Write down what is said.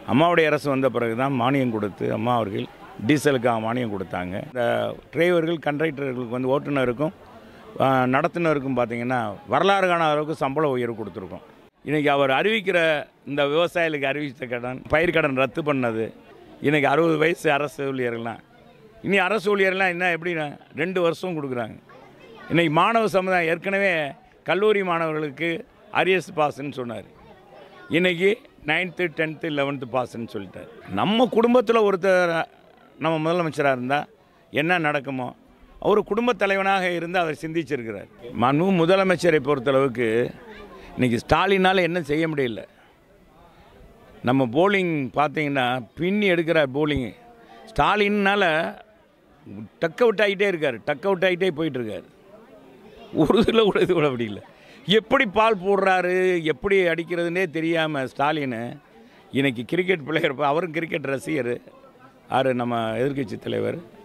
அம்மாவுடைய அரசு வந்த பிறகு தான் மானியம் கொடுத்து அம்மா அவர்கள் டீசலுக்காக மானியம் கொடுத்தாங்க இந்த டிரைவர்கள் கண்டக்டர்களுக்கு வந்து ஓட்டுநருக்கும் ஆ, நடத்துனருக்கும் பார்த்தீங்கன்னா வரலாறு காண அளவுக்கு சம்பள உயர்வு கொடுத்துருக்கோம் இன்றைக்கி அவர் அறிவிக்கிற இந்த விவசாயிகளுக்கு அறிவித்த கடன் பயிர் கடன் ரத்து பண்ணது இன்றைக்கி அறுபது வயசு அரசு ஊழியர்கள்லாம் இனி அரசு ஊழியர்லாம் என்ன எப்படின்னா ரெண்டு வருஷம் கொடுக்குறாங்க இன்றைக்கி மாணவ சமுதாயம் ஏற்கனவே கல்லூரி மாணவர்களுக்கு அரியர்ஸ் பாஸ்ன்னு சொன்னார் இன்றைக்கி நைன்த்து டென்த்து லெவன்த்து பாஸ்ன்னு சொல்லிட்டார் நம்ம குடும்பத்தில் ஒருத்தர் நம்ம முதலமைச்சராக இருந்தால் என்ன நடக்குமோ அவர் குடும்பத் தலைவனாக இருந்து அவர் சிந்திச்சிருக்கிறார் மனு முதலமைச்சரை பொறுத்தளவுக்கு இன்றைக்கி ஸ்டாலினால் என்ன செய்ய முடியல நம்ம போலிங் பார்த்தீங்கன்னா பின்னி எடுக்கிறார் போலிங்கு ஸ்டாலினால் டக் அவுட் ஆகிட்டே இருக்கார் டக் அவுட் ஆகிட்டே போயிட்டுருக்கார் ஒரு இதில் கூட இது கூட அப்படி இல்லை எப்படி பால் போடுறாரு எப்படி அடிக்கிறதுனே தெரியாமல் ஸ்டாலின் இன்னைக்கு கிரிக்கெட் பிளேயர் அவரும் கிரிக்கெட் ரசிகர் யார் நம்ம எதிர்க்கட்சி தலைவர்